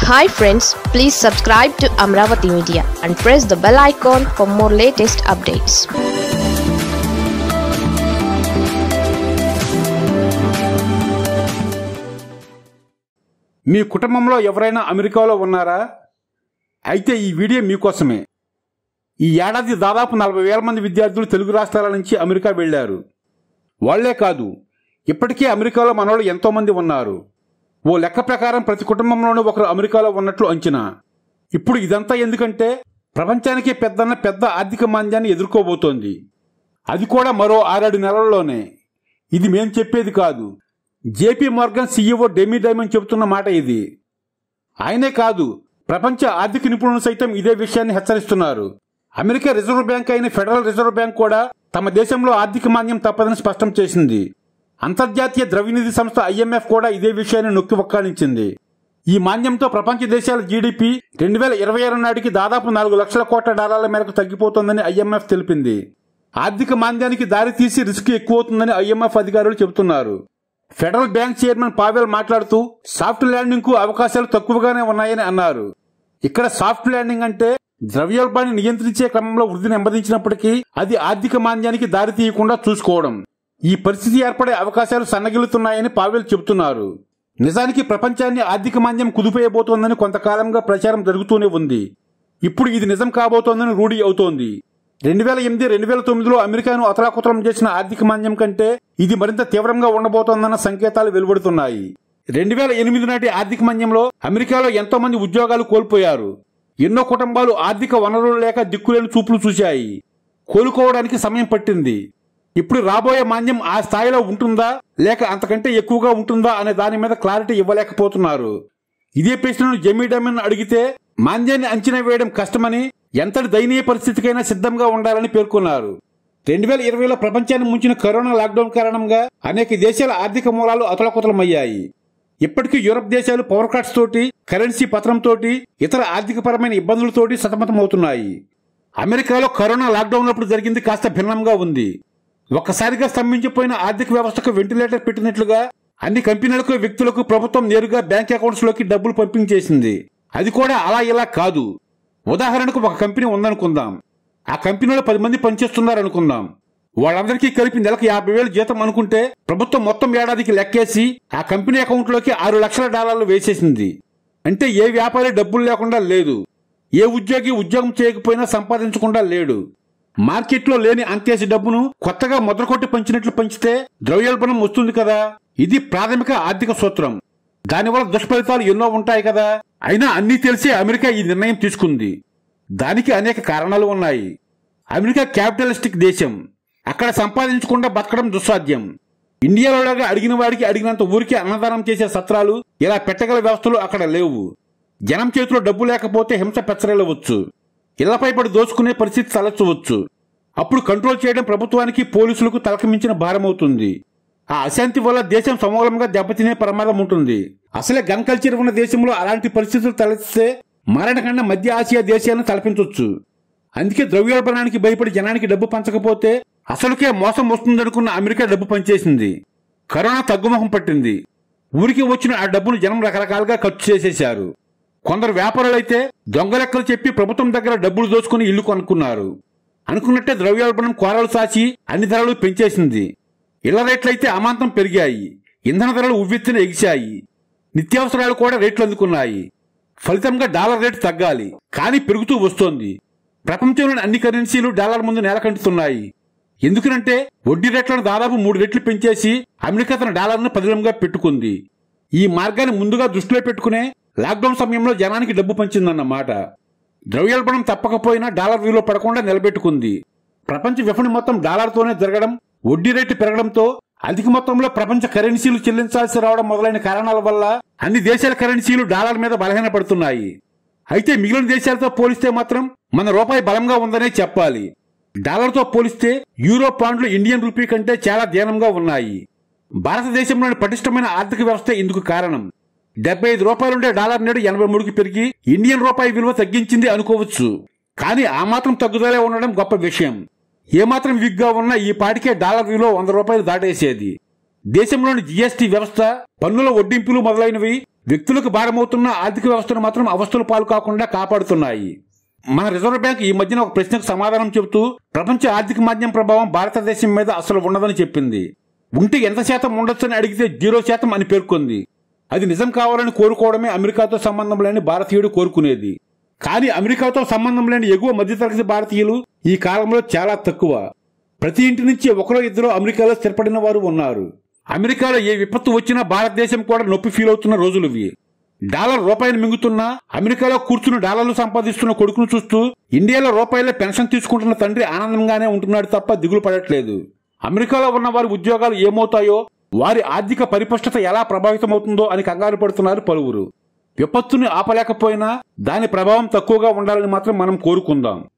hi friends please subscribe to Amaravati media and press the bell icon for more latest updates మీ కుటుంబంలో ఎవరైనా అమెరికాలో ఉన్నారా అయితే ఈ వీడియో మీకోసమే ఈ ఏడాది దాదాపు నలభై వేల మంది విద్యార్థులు తెలుగు రాష్ట్రాల నుంచి అమెరికా వెళ్లారు వాళ్లే కాదు ఇప్పటికే అమెరికాలో మనోళ్ళు ఎంతో మంది ఉన్నారు ఓ లెక్క ప్రకారం ప్రతి కుటుంబంలోనూ ఒకరు అమెరికాలో ఉన్నట్లు అంచనా ఇప్పుడు ఇదంతా ఎందుకంటే ప్రపంచానికే పెద్దన్న పెద్ద ఆర్థిక మాంద్యాన్ని ఎదుర్కోబోతోంది అది కూడా మరో ఆరేడు నెలల్లోనే ఇది మేం చెప్పేది కాదు JP Morgan CEO Jamie Dimon చెబుతున్న మాట ఇది ఆయనే కాదు ప్రపంచ ఆర్థిక నిపుణులు సైతం ఇదే విషయాన్ని హెచ్చరిస్తున్నారు అమెరికా రిజర్వ్ బ్యాంక్ అయిన ఫెడరల్ రిజర్వ్ బ్యాంక్ కూడా తమ దేశంలో ఆర్థిక మాంద్యం తప్పదని స్పష్టం చేసింది అంతర్జాతీయ ద్రవ్యనిధి సంస్థ ఐఎంఎఫ్ కూడా ఇదే విషయాన్ని నొక్కి వక్కాణించింది ఈ మాంద్యంతో ప్రపంచ దేశాల జీడిపి రెండు వేల ఇరవై ఆరు నాటికి దాదాపు నాలుగు లక్షల కోట్ల డాలర్ల మేరకు తగ్గిపోతుందని ఐఎంఎఫ్ తెలిపింది ఆర్థిక మాంద్యానికి దారితీసి రిస్క్ ఎక్కువవుతుందని ఐఎంఎఫ్ అధికారులు చెబుతున్నారు ఫెడరల్ బ్యాంక్ చైర్మన్ పావెల్ మాట్లాడుతూ సాఫ్ట్ ల్యాండింగ్ కు అవకాశాలు తక్కువగానే ఉన్నాయని అన్నారు ఇక్కడ సాఫ్ట్ ల్యాండింగ్ అంటే ద్రవ్యోల్బాన్ని నియంత్రించే క్రమంలో వృద్ధి నెమ్మదించినప్పటికీ అది ఆర్థిక మాంద్యానికి దారి తీయకుండా చూసుకోవడం ఈ పరిస్థితి ఏర్పడే అవకాశాలు సన్నగిలుతున్నాయని పావెల్ చెబుతున్నారు నిజానికి ప్రపంచాన్ని ఆర్థిక మాంద్యం కుదిపోయబోతోందని కొంతకాలంగా ప్రచారం జరుగుతూనే ఉంది ఇప్పుడు ఇది నిజం కాబోతోందని రూఢి అవుతోంది రెండు వేల ఎనిమిది రెండు వేల తొమ్మిదిలో అమెరికాను అతలాకుతలం చేసిన ఆర్థిక మాంద్యం కంటే ఇది మరింత తీవ్రంగా ఉండబోతోందన్న సంకేతాలు వెలువడుతున్నాయి రెండు వేల ఎనిమిది నాటి ఆర్థిక మాంద్యంలో అమెరికాలో ఎంతో మంది ఉద్యోగాలు కోల్పోయారు ఎన్నో కుటుంబాలు ఆర్థిక వనరులు లేక దిక్కులేని చూపులు చూశాయి కోలుకోవడానికి సమయం పట్టింది ఇప్పుడు రాబోయే మాంద్యం ఆ స్థాయిలో ఉంటుందా లేక అంతకంటే ఎక్కువగా ఉంటుందా అనే దాని మీద క్లారిటీ ఇవ్వలేకపోతున్నారు ఇదే ప్రశ్నను జమీ డమెన్ అడిగితే మాంద్యాన్ని అంచనా వేయడం కష్టమని ఎంతటి దయనీయ పరిస్థితికైనా సిద్ధంగా ఉండాలని పేర్కొన్నారు రెండు వేల ఇరవైలో ప్రపంచాన్ని ముంచిన కరోనా లాక్డౌన్ కారణంగా అనేక దేశాల ఆర్థిక మూలాలు అతలకుతలమయ్యాయి ఇప్పటికీ యూరప్ దేశాలు పవర్ కట్స్ తోటి కరెన్సీ పతనంతోటి ఇతర ఆర్థికపరమైన ఇబ్బందులతోటి సతమతమవుతున్నాయి అమెరికాలో కరోనా లాక్డౌన్ అప్పుడు జరిగింది కాస్త భిన్నంగా ఉంది ఒక్కసారిగా స్తంభించిపోయిన ఆర్థిక వ్యవస్థకు వెంటిలేటర్ పెట్టినట్లుగా అన్ని కంపెనీలకు వ్యక్తులకు ప్రభుత్వం నేరుగా బ్యాంక్ అకౌంట్స్ లోకి డబ్బులు పంపించేసింది అది కూడా అలా ఇలా కాదు ఉదాహరణకు ఒక కంపెనీ ఉందనుకుందాం ఆ కంపెనీలో పది మంది పనిచేస్తున్నారు అనుకుందాం వాళ్ళందరికీ కలిపి నెలకు యాభై వేలు జీతం అనుకుంటే ప్రభుత్వం మొత్తం ఏడాదికి లెక్కేసి ఆ కంపెనీ అకౌంట్ లోకి ఆరు లక్షల డాలర్లు వేసేసింది అంటే ఏ వ్యాపారి డబ్బులు లేకుండా లేదు ఏ ఉద్యోగి ఉద్యోగం చేయకపోయినా సంపాదించకుండా లేడు మార్కెట్లో లేని అంతేసి డబ్బును కొత్తగా మొదలుకొట్టి పంచినట్లు పంచితే ద్రవ్యోల్బణం వస్తుంది కదా ఇది ప్రాథమిక ఆర్థిక సూత్రం దానివల్ల దుష్ఫలితాలు ఎన్నో ఉంటాయి కదా అయినా అన్నీ తెలిసే అమెరికా ఈ నిర్ణయం తీసుకుంది దానికి అనేక కారణాలు ఉన్నాయి అమెరికా క్యాపిటలిస్టిక్ దేశం అక్కడ సంపాదించకుండా బతకడం దుస్సాధ్యం ఇండియాలోలాగా అడిగిన వాడికి అడిగినంత ఊరికి అన్నదానం చేసే సత్రాలు ఇలా పెట్టగల వ్యవస్థలు అక్కడ లేవు జనం చేతిలో డబ్బు లేకపోతే హింస పెచ్చరేలవచ్చు ఇళ్లపై పడి దోచుకునే పరిస్థితి తలెత్తవచ్చు అప్పుడు కంట్రోల్ చేయడం ప్రభుత్వానికి పోలీసులకు తలకమించిన భారమవుతుంది ఆ అశాంతి వల్ల దేశం సమూలంగా దెబ్బతినే ప్రమాదం ఉంటుంది అసలే గన్ కల్చర్ ఉన్న దేశంలో అలాంటి పరిస్థితులు తలెత్తితే మరణకన్నా మధ్య ఆసియా దేశాలను తలపించవచ్చు అందుకే ద్రవ్యోల్బణానికి భయపడి జనానికి డబ్బు పంచకపోతే అసలుకే మోసం వస్తుందనుకున్న అమెరికా డబ్బు పంచేసింది కరోనా తగ్గుముఖం పట్టింది ఊరికి వచ్చిన ఆ డబ్బును జనం రకరకాలుగా ఖర్చు చేసేశారు కొందరు వ్యాపారులైతే దొంగ లెక్కలు చెప్పి ప్రభుత్వం దగ్గర డబ్బులు దోచుకుని ఇల్లు కొనుక్కున్నారు అనుకున్నట్టే ద్రవ్యోల్బణం కోరలు సాచి అన్ని ధరలు పెంచేసింది ఇళ్ల రేట్లయితే అమాంతం పెరిగాయి ఇంధన ధరలు ఉవ్వెత్తున ఎగిశాయి నిత్యావసరాలు కూడా రేట్లు అందుకున్నాయి ఫలితంగా డాలర్ రేటు తగ్గాలి కానీ పెరుగుతూ వస్తోంది ప్రపంచంలోని అన్ని కరెన్సీలు డాలర్ ముందు నేలకంటుతున్నాయి ఎందుకనంటే వడ్డీ రేట్లను దాదాపు మూడు రెట్లు పెంచేసి అమెరికా తన డాలర్ను పదిలంగా పెట్టుకుంది ఈ మార్గాన్ని ముందుగా దృష్టిలో పెట్టుకునే లాక్డౌన్ సమయంలో జనానికి డబ్బు పంచిందన్నమాట ద్రవ్యోల్బణం తప్పకపోయినా డాలర్ విలువ పడకుండా నిలబెట్టుకుంది ప్రపంచ విపణి మొత్తం డాలర్తోనే జరగడం వడ్డీ రేటు పెరగడంతో అధిక మొత్తంలో ప్రపంచ కరెన్సీలు చెల్లించాల్సి రావడం మొదలైన కారణాల వల్ల అన్ని దేశాల కరెన్సీలు డాలర్ మీద బలహీనపడుతున్నాయి అయితే మిగిలిన దేశాలతో పోలిస్తే మాత్రం మన రూపాయి బలంగా ఉందనే చెప్పాలి డాలర్తో పోలిస్తే యూరో పాండ్లు ఇండియన్ రూపీ కంటే చాలా దీనంగా ఉన్నాయి భారతదేశంలోని పటిష్టమైన ఆర్థిక వ్యవస్థ ఇందుకు కారణం డెబ్బై ఐదు రూపాయలుండే డాలర్ నేడు ఎనభై మూడుకి పెరిగి ఇండియన్ రూపాయి విలువ తగ్గించింది అనుకోవచ్చు కానీ ఆ మాత్రం తగ్గుదలే ఉండడం గొప్ప విషయం ఏమాత్రం విగ్గా ఉన్న ఈ పాటికే డాలర్ విలువ వంద రూపాయలు దాటేసేది దేశంలోని జీఎస్టీ వ్యవస్థ పన్నుల వడ్డింపులు మొదలైనవి వ్యక్తులకు భారమవుతున్న ఆర్థిక వ్యవస్థను మాత్రం అవస్థల పాలు కాకుండా కాపాడుతున్నాయి మన రిజర్వ్ బ్యాంక్ ఈ మధ్యన ఒక ప్రశ్నకు సమాధానం చెబుతూ ప్రపంచ ఆర్థిక మాధ్యమం ప్రభావం భారతదేశం మీద అసలు ఉండదని చెప్పింది ఉంటే ఎంత శాతం ఉండొచ్చని అడిగితే జీరో శాతం అని పేర్కొంది అది నిజం కావాలని కోరుకోవడమే అమెరికాతో సంబంధం లేని భారతీయుడు కోరుకునేది కానీ అమెరికాతో సంబంధం లేని ఎగువ మధ్యతరగతి భారతీయులు ఈ కాలంలో చాలా తక్కువ ప్రతి ఇంటి నుంచి ఒకరో ఇద్దరు అమెరికాలో స్థిరపడిన వారు ఉన్నారు అమెరికాలో ఏ విపత్తు వచ్చినా భారతదేశం కూడా నొప్పి ఫీల్ అవుతున్న రోజులువి డాలర్ రూపాయిని మింగుతున్నా అమెరికాలో కూర్చుని డాలర్లు సంపాదిస్తున్న కొడుకును చూస్తూ ఇండియాలో రూపాయల పెన్షన్ తీసుకుంటున్న తండ్రి ఆనందంగానే ఉంటున్నాడు తప్ప దిగులు పడట్లేదు అమెరికాలో ఉన్న వారి ఉద్యోగాలు ఏమవుతాయో వారి ఆర్థిక పరిపుష్టత ఎలా ప్రభావితమవుతుందో అని కంగారు పడుతున్నారు పలువురు విపత్తుని ఆపలేకపోయినా దాని ప్రభావం తక్కువగా ఉండాలని మాత్రం మనం కోరుకుందాం